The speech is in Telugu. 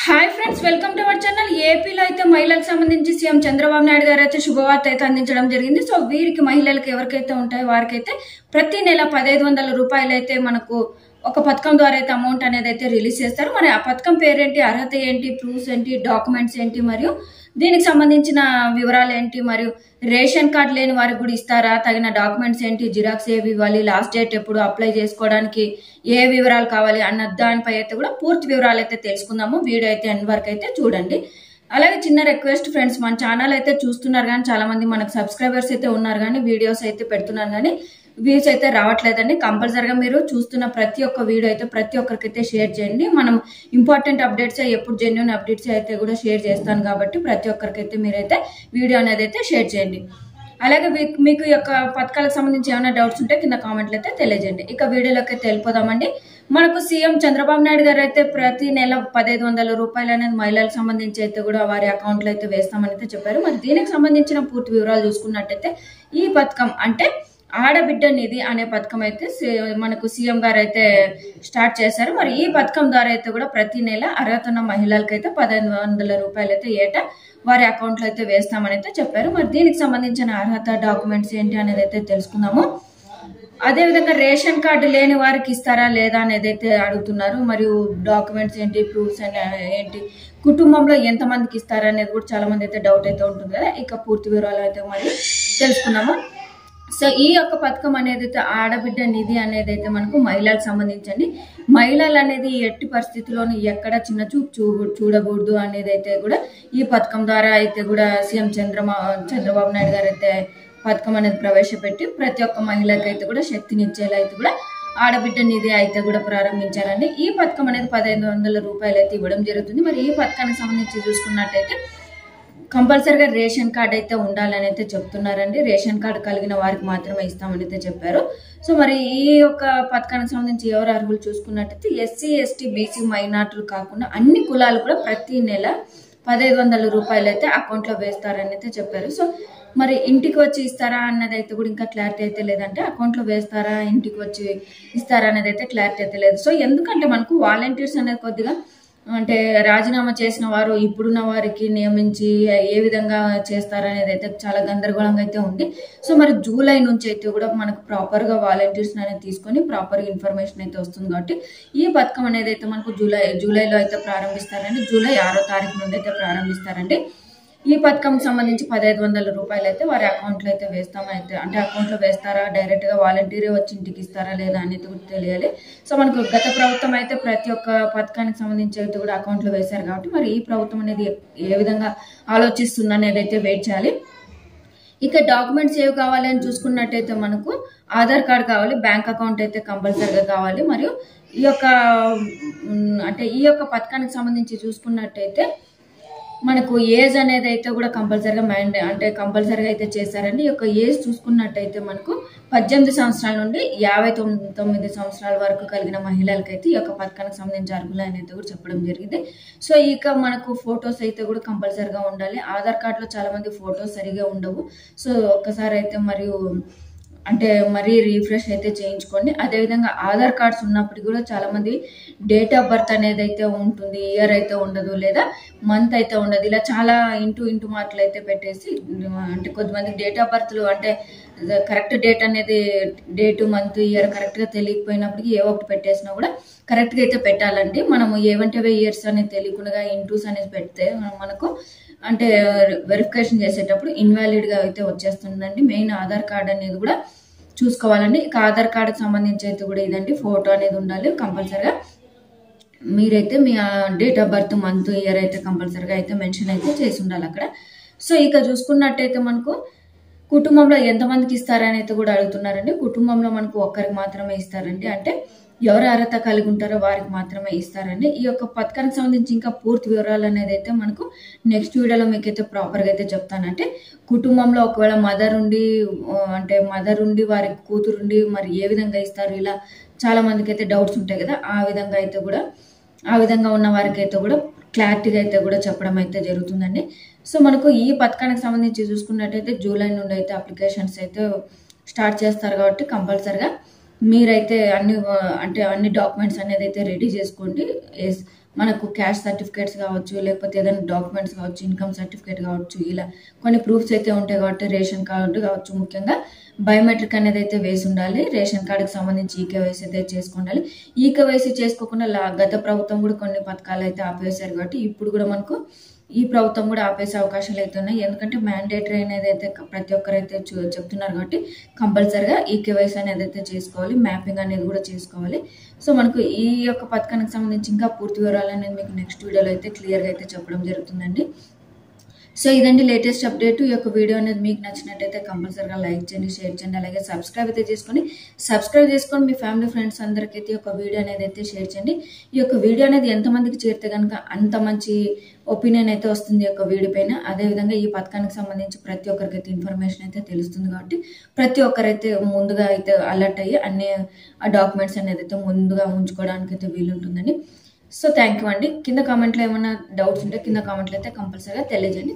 hi friends welcome to our channel ఏపీలో అయితే మహిళలకు సంబంధించి సీఎం చంద్రబాబు నాయుడు గారు అయితే శుభవార్త అయితే అందించడం జరిగింది సో వీరికి మహిళలకు ఎవరికైతే ఉంటాయో వారికైతే ప్రతి నెల పదహైదు వందల రూపాయలు అయితే మనకు ఒక పథకం ద్వారా అయితే అమౌంట్ అనేది అయితే రిలీజ్ చేస్తారు మరి ఆ పథకం పేరేంటి అర్హత ఏంటి ప్రూఫ్స్ ఏంటి డాక్యుమెంట్స్ ఏంటి మరియు దీనికి సంబంధించిన వివరాలు ఏంటి మరియు రేషన్ కార్డు లేని వారికి కూడా ఇస్తారా తగిన డాక్యుమెంట్స్ ఏంటి జిరాక్స్ ఏవి ఇవ్వాలి లాస్ట్ డేట్ ఎప్పుడు అప్లై చేసుకోవడానికి ఏ వివరాలు కావాలి అన్న దానిపై అయితే కూడా పూర్తి వివరాలు అయితే తెలుసుకుందాము వీడియో అయితే ఎండ్ వరకు అయితే చూడండి అలాగే చిన్న రిక్వెస్ట్ ఫ్రెండ్స్ మన ఛానల్ అయితే చూస్తున్నారు కానీ చాలా మంది మనకు సబ్స్క్రైబర్స్ అయితే ఉన్నారు కానీ వీడియోస్ అయితే పెడుతున్నారు కానీ వ్యూస్ అయితే రావట్లేదండి కంపల్సరిగా మీరు చూస్తున్న ప్రతి ఒక్క వీడియో అయితే ప్రతి ఒక్కరికైతే షేర్ చేయండి మనం ఇంపార్టెంట్ అప్డేట్స్ ఎప్పుడు జెన్యున్ అప్డేట్స్ అయితే కూడా షేర్ చేస్తాను కాబట్టి ప్రతి ఒక్కరికైతే మీరైతే వీడియో అనేది అయితే షేర్ చేయండి అలాగే మీ- మీకు ఈ యొక్క పథకాలకు సంబంధించి ఏమైనా డౌట్స్ ఉంటే కింద కామెంట్లు అయితే తెలియజేయండి ఇక వీడియోలోకి అయితే వెళ్ళిపోదామండి మనకు సీఎం చంద్రబాబు నాయుడు గారు అయితే ప్రతి నెల పదహైదు వందల రూపాయలు అనేది మహిళలకు సంబంధించి అయితే కూడా వారి అకౌంట్లో అయితే వేస్తామని అయితే చెప్పారు మరి దీనికి సంబంధించిన పూర్తి వివరాలు చూసుకున్నట్టయితే ఈ పథకం అంటే ఆడబిడ్డ నిధి అనే పథకం అయితే సి- మనకు సీఎం గారు అయితే స్టార్ట్ చేశారు మరి ఈ పథకం ద్వారా అయితే కూడా ప్రతి నెల అర్హత ఉన్న మహిళలకైతే పదహైదు వందల రూపాయలు అయితే ఏటా వారి అకౌంట్లో అయితే వేస్తామని అయితే చెప్పారు మరి దీనికి సంబంధించిన అర్హత డాక్యుమెంట్స్ ఏంటి అనేది అయితే తెలుసుకుందాము అదేవిధంగా రేషన్ కార్డు లేని వారికి ఇస్తారా లేదా అనేది అయితే అడుగుతున్నారు మరియు డాక్యుమెంట్స్ ఏంటి ప్రూఫ్స్ అని ఏంటి కుటుంబంలో ఎంతమందికి ఇస్తారా అనేది కూడా చాలా మంది అయితే డౌట్ అయితే ఉంటుంది కదా ఇక పూర్తి వివరాలు అయితే మరి తెలుసుకుందాము సో ఈ యొక్క పథకం అనేది అయితే ఆడబిడ్డ నిధి అనేది అయితే మనకు మహిళలకు సంబంధించండి మహిళలు అనేది ఎట్టి పరిస్థితిలోనూ ఎక్కడ చిన్న చూపు చూ చూడకూడదు అనేది అయితే కూడా ఈ పథకం ద్వారా అయితే కూడా సీఎం చంద్రమా చంద్రబాబు నాయుడు గారు అయితే పథకం అనేది ప్రవేశపెట్టి ప్రతి ఒక్క మహిళకి అయితే కూడా శక్తినిచ్చేలా అయితే కూడా ఆడబిడ్డ నిధి అయితే కూడా ప్రారంభించారండి ఈ పథకం అనేది పదహైదు వందల రూపాయలు అయితే ఇవ్వడం జరుగుతుంది మరి ఈ పథకానికి సంబంధించి చూసుకున్నట్టయితే కంపల్సరిగా రేషన్ కార్డ్ అయితే ఉండాలని అయితే చెప్తున్నారండి రేషన్ కార్డు కలిగిన వారికి మాత్రమే ఇస్తామని అయితే చెప్పారు సో మరి ఈ యొక్క పథకానికి సంబంధించి ఎవరు అర్హులు చూసుకున్నట్టయితే ఎస్సీ ఎస్టీ బీసీ మైనార్టీలు కాకుండా అన్ని కులాలు కూడా ప్రతి నెల పదహైదు వందల రూపాయలు అయితే అకౌంట్లో వేస్తారని అయితే చెప్పారు సో మరి ఇంటికి వచ్చి ఇస్తారా అన్నది అయితే కూడా ఇంకా క్లారిటీ అయితే లేదంటే అకౌంట్లో వేస్తారా ఇంటికి వచ్చి ఇస్తారా అనేది అయితే క్లారిటీ అయితే లేదు సో ఎందుకంటే మనకు వాలంటీర్స్ అనేది కొద్దిగా అంటే రాజీనామా చేసిన వారు ఇప్పుడున్న వారికి నియమించి ఏ విధంగా చేస్తారనేది అయితే చాలా గందరగోళంగా అయితే ఉంది సో మరి జూలై నుంచి అయితే కూడా మనకు ప్రాపర్గా వాలంటీర్స్ అనేది తీసుకొని ప్రాపర్ ఇన్ఫర్మేషన్ అయితే వస్తుంది కాబట్టి ఈ పథకం అనేది అయితే మనకు జూలై జూలైలో అయితే ప్రారంభిస్తారండి జూలై ఆరో తారీఖు నుండి అయితే ప్రారంభిస్తారండి ఈ పథకం సంబంధించి పదహైదు వందల రూపాయలు అయితే వారి అకౌంట్లో అయితే వేస్తామైతే అంటే అకౌంట్లో వేస్తారా డైరెక్ట్గా వాలంటీరే వచ్చి ఇంటికి ఇస్తారా లేదా అనేది కూడా తెలియాలి సో మనకు గత ప్రభుత్వం అయితే ప్రతి ఒక్క పథకానికి సంబంధించి అయితే కూడా అకౌంట్లో వేశారు కాబట్టి మరి ఈ ప్రభుత్వం అనేది ఏ విధంగా ఆలోచిస్తుంది అనేది అయితే వెయిట్ చేయాలి ఇక డాక్యుమెంట్స్ ఏవి కావాలి అని చూసుకున్నట్టయితే మనకు ఆధార్ కార్డ్ కావాలి బ్యాంక్ అకౌంట్ అయితే కంపల్సరీగా కావాలి మరియు ఈ యొక్క మ్, అంటే ఈ యొక్క పథకానికి సంబంధించి చూసుకున్నట్టయితే మనకు ఏజ్ అనేది అయితే కూడా కంపల్సరీగా మైండ్ అంటే కంపల్సరీగా అయితే చేశారండి ఈ యొక్క ఏజ్ చూసుకున్నట్టయితే మనకు పద్దెనిమిది సంవత్సరాల నుండి యాభై తొమ్మిది తొమ్మిది సంవత్సరాల వరకు కలిగిన మహిళలకైతే ఈ యొక్క పథకానికి సంబంధించి అర్హులు అని అయితే కూడా చెప్పడం జరిగింది సో ఇక మనకు ఫొటోస్ అయితే కూడా కంపల్సరీగా ఉండాలి ఆధార్ కార్డులో చాలా మంది ఫొటోస్ సరిగా ఉండవు సో ఒక్కసారి అయితే మరియు అంటే మరీ రీఫ్రెష్ అయితే చేయించుకోండి అదేవిధంగా ఆధార్ కార్డ్స్ ఉన్నప్పటికీ కూడా చాలా మంది డేట్ ఆఫ్ బర్త్ అనేది అయితే ఉంటుంది ఇయర్ అయితే ఉండదు లేదా మంత్ అయితే ఉండదు ఇలా చాలా ఇంటూ ఇంటూ మాటలు అయితే పెట్టేసి అంటే కొద్దిమంది డేట్ ఆఫ్ బర్త్లు అంటే కరెక్ట్ డేట్ అనేది డేట్ మంత్ ఇయర్ కరెక్ట్గా తెలియకపోయినప్పటికీ ఏ ఒకటి పెట్టేసినా కూడా కరెక్ట్గా అయితే పెట్టాలండి మనము ఏవంటే ఇయర్స్ అనేది తెలియకుండా ఇంటూస్ అనేది పెడితే మనకు అంటే వెరిఫికేషన్ చేసేటప్పుడు ఇన్వాలిడ్ గా అయితే వచ్చేస్తుందండి మెయిన్ ఆధార్ కార్డ్ అనేది కూడా చూసుకోవాలండి ఇక ఆధార్ కార్డుకి సంబంధించి అయితే కూడా ఇదండి ఫోటో అనేది ఉండాలి కంపల్సరిగా మీరైతే మీ date of birth month year అయితే కంపల్సరిగా అయితే మెన్షన్ అయితే చేసి ఉండాలి అక్కడ సో ఇక చూసుకున్నట్టయితే మనకు కుటుంబంలో ఎంతమందికి ఇస్తారని అయితే కూడా అడుగుతున్నారండి కుటుంబంలో మనకు ఒక్కరికి మాత్రమే ఇస్తారండి అంటే ఎవరు అర్హత కలిగి ఉంటారో వారికి మాత్రమే ఇస్తారండి ఈ యొక్క పథకానికి సంబంధించి ఇంకా పూర్తి వివరాలు అనేది అయితే మనకు నెక్స్ట్ వీడియోలో మీకు అయితే ప్రాపర్గా అయితే చెప్తానంటే కుటుంబంలో ఒకవేళ మదర్ ఉండి ఆ, అంటే మదర్ ఉండి వారి కూతురుండి మరి ఏ విధంగా ఇస్తారు ఇలా చాలా మందికి అయితే డౌట్స్ ఉంటాయి కదా ఆ విధంగా అయితే కూడా ఆ విధంగా ఉన్న వారికి అయితే కూడా క్లారిటీగా అయితే కూడా చెప్పడం అయితే జరుగుతుందండి సో మనకు ఈ పథకానికి సంబంధించి చూసుకున్నట్టయితే జూలై నుండి అయితే అప్లికేషన్స్ అయితే స్టార్ట్ చేస్తారు కాబట్టి కంపల్సరిగా మీరైతే అన్ని ఆ, అంటే అన్ని డాక్యుమెంట్స్ అనేది అయితే రెడీ చేసుకోండి ఎస్ మనకు క్యాష్ సర్టిఫికేట్స్ కావచ్చు లేకపోతే ఏదైనా డాక్యుమెంట్స్ కావచ్చు ఇన్కమ్ సర్టిఫికేట్ కావచ్చు ఇలా కొన్ని ప్రూఫ్స్ అయితే ఉంటాయి కాబట్టి రేషన్ కార్డు కావచ్చు ముఖ్యంగా బయోమెట్రిక్ అనేది అయితే వేసి ఉండాలి రేషన్ కార్డుకి సంబంధించి ఈకేవైసీ అయితే చేసుకోండాలి ఈకేవైసీ చేసుకోకుండా లా- గత ప్రభుత్వం కూడా కొన్ని పథకాలు అయితే ఆపేశారు కాబట్టి ఇప్పుడు కూడా మనకు ఈ ప్రభుత్వం కూడా ఆపేసే అవకాశాలు అయితే ఉన్నాయి ఎందుకంటే మ్యాండేటరీ అనేది అయితే క- ప్రతి ఒక్కరైతే చూ- చెప్తున్నారు కాబట్టి కంపల్సరిగా ఈ కేవైసీ అనేది అయితే చేసుకోవాలి మ్యాపింగ్ అనేది కూడా చేసుకోవాలి సో మనకు ఈ యొక్క పథకానికి సంబంధించి ఇంకా పూర్తి వివరాలు అనేది మీకు నెక్స్ట్ వీడియోలో అయితే క్లియర్గా అయితే చెప్పడం జరుగుతుందండి సో ఇదండి లేటెస్ట్ అప్డేట్ ఈ యొక్క వీడియో అనేది మీకు నచ్చినట్టయితే కంపల్సరీగా లైక్ చేయండి షేర్ చేయండి అలాగే సబ్స్క్రైబ్ అయితే చేసుకొని సబ్స్క్రైబ్ చేసుకొని మీ ఫ్యామిలీ ఫ్రెండ్స్ అందరికీ అయితే ఈ యొక్క వీడియో అనేది అయితే షేర్ చేయండి ఈ యొక్క వీడియో అనేది ఎంతమందికి చేరితే కనుక అంత మంచి ఒపీనియన్ అయితే వస్తుంది ఈ యొక్క వీడియో పైన అదేవిధంగా ఈ పథకానికి సంబంధించి ప్రతి ఒక్కరికి అయితే ఇన్ఫర్మేషన్ అయితే తెలుస్తుంది కాబట్టి ప్రతి ఒక్కరైతే ముందుగా అయితే అలర్ట్ అయ్యి అన్ని డాక్యుమెంట్స్ అనేది అయితే ముందుగా ఉంచుకోవడానికి అయితే వీలుంటుందని సో థ్యాంక్ యూ అండి కింద కామెంట్లో ఏమైనా డౌట్స్ ఉంటే కింద కామెంట్లో అయితే కంపల్సరీగా తెలియజేయండి